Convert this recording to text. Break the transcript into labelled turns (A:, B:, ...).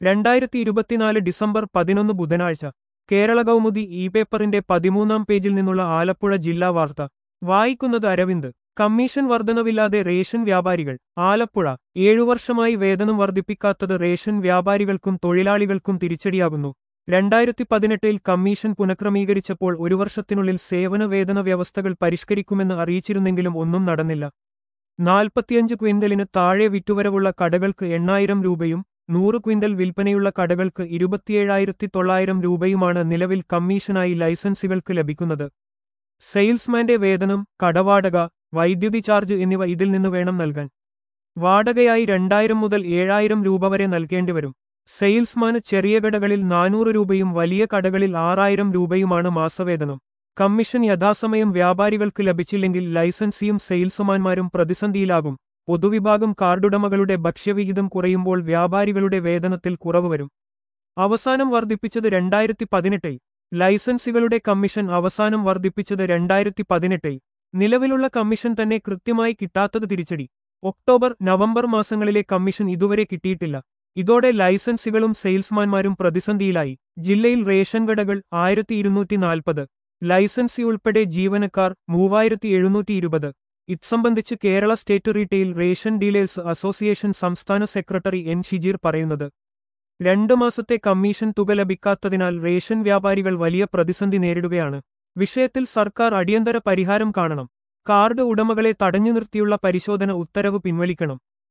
A: രണ്ടായിരത്തി ഇരുപത്തിനാല് ഡിസംബർ പതിനൊന്ന് ബുധനാഴ്ച കേരള കൗമുദി ഇ പേപ്പറിന്റെ പതിമൂന്നാം പേജിൽ നിന്നുള്ള ആലപ്പുഴ ജില്ലാ വാർത്ത വായിക്കുന്നത് അരവിന്ദ് കമ്മീഷൻ വർധനവില്ലാതെ റേഷൻ വ്യാപാരികൾ ആലപ്പുഴ ഏഴു വർഷമായി വേതനം വർദ്ധിപ്പിക്കാത്തത് റേഷൻ വ്യാപാരികൾക്കും തൊഴിലാളികൾക്കും തിരിച്ചടിയാകുന്നു രണ്ടായിരത്തി പതിനെട്ടിൽ കമ്മീഷൻ പുനഃക്രമീകരിച്ചപ്പോൾ ഒരു വർഷത്തിനുള്ളിൽ സേവന വേതന വ്യവസ്ഥകൾ പരിഷ്കരിക്കുമെന്ന് അറിയിച്ചിരുന്നെങ്കിലും ഒന്നും നടന്നില്ല നാൽപ്പത്തിയഞ്ച് ക്വിന്റലിന് താഴെ വിറ്റുവരവുള്ള കടകൾക്ക് എണ്ണായിരം രൂപയും നൂറ് ക്വിന്റൽ വിൽപ്പനയുള്ള കടകൾക്ക് ഇരുപത്തിയേഴായിരത്തി തൊള്ളായിരം രൂപയുമാണ് നിലവിൽ കമ്മീഷനായി ലൈസൻസുകൾക്ക് ലഭിക്കുന്നത് സെയിൽസ്മാന്റെ വേതനം കടവാടക വൈദ്യുതി ചാർജ് എന്നിവ ഇതിൽ നിന്ന് വേണം നൽകാൻ വാടകയായി രണ്ടായിരം മുതൽ ഏഴായിരം രൂപ വരെ നൽകേണ്ടിവരും സെയിൽസ്മാന് ചെറിയ കടകളിൽ നാനൂറ് രൂപയും വലിയ കടകളിൽ ആറായിരം രൂപയുമാണ് മാസവേതനം കമ്മീഷൻ യഥാസമയം വ്യാപാരികൾക്ക് ലഭിച്ചില്ലെങ്കിൽ ലൈസൻസിയും സെയിൽസുമാന്മാരും പ്രതിസന്ധിയിലാകും പൊതുവിഭാഗം കാർഡുടമകളുടെ ഭക്ഷ്യവിഹിതം കുറയുമ്പോൾ വ്യാപാരികളുടെ വേതനത്തിൽ കുറവ് വരും അവസാനം വർദ്ധിപ്പിച്ചത് രണ്ടായിരത്തി പതിനെട്ടിൽ ലൈസൻസുകളുടെ കമ്മീഷൻ അവസാനം വർദ്ധിപ്പിച്ചത് രണ്ടായിരത്തി പതിനെട്ടിൽ നിലവിലുള്ള കമ്മീഷൻ തന്നെ കൃത്യമായി കിട്ടാത്തത് തിരിച്ചടി ഒക്ടോബർ നവംബർ മാസങ്ങളിലെ കമ്മീഷൻ ഇതുവരെ കിട്ടിയിട്ടില്ല ഇതോടെ ലൈസൻസുകളും സെയിൽസ്മാൻമാരും പ്രതിസന്ധിയിലായി ജില്ലയിൽ റേഷൻ കടകൾ ആയിരത്തി ഇരുന്നൂറ്റി നാൽപ്പത് ലൈസൻസി ഉൾപ്പെടെ ജീവനക്കാർ മൂവായിരത്തി എഴുന്നൂറ്റി ഇരുപത് ഇത് സംബന്ധിച്ച് Kerala state retail ration dealers association സംസ്ഥാന സെക്രട്ടറി എൻ ഷിജീർ പറയുന്നത് രണ്ടു മാസത്തെ കമ്മീഷൻ തുക ലഭിക്കാത്തതിനാൽ റേഷൻ വ്യാപാരികൾ വലിയ പ്രതിസന്ധി നേരിടുകയാണ് വിഷയത്തിൽ സർക്കാർ അടിയന്തര പരിഹാരം കാണണം കാർഡ് ഉടമകളെ തടഞ്ഞു നിർത്തിയുള്ള പരിശോധന ഉത്തരവ് പിൻവലിക്കണം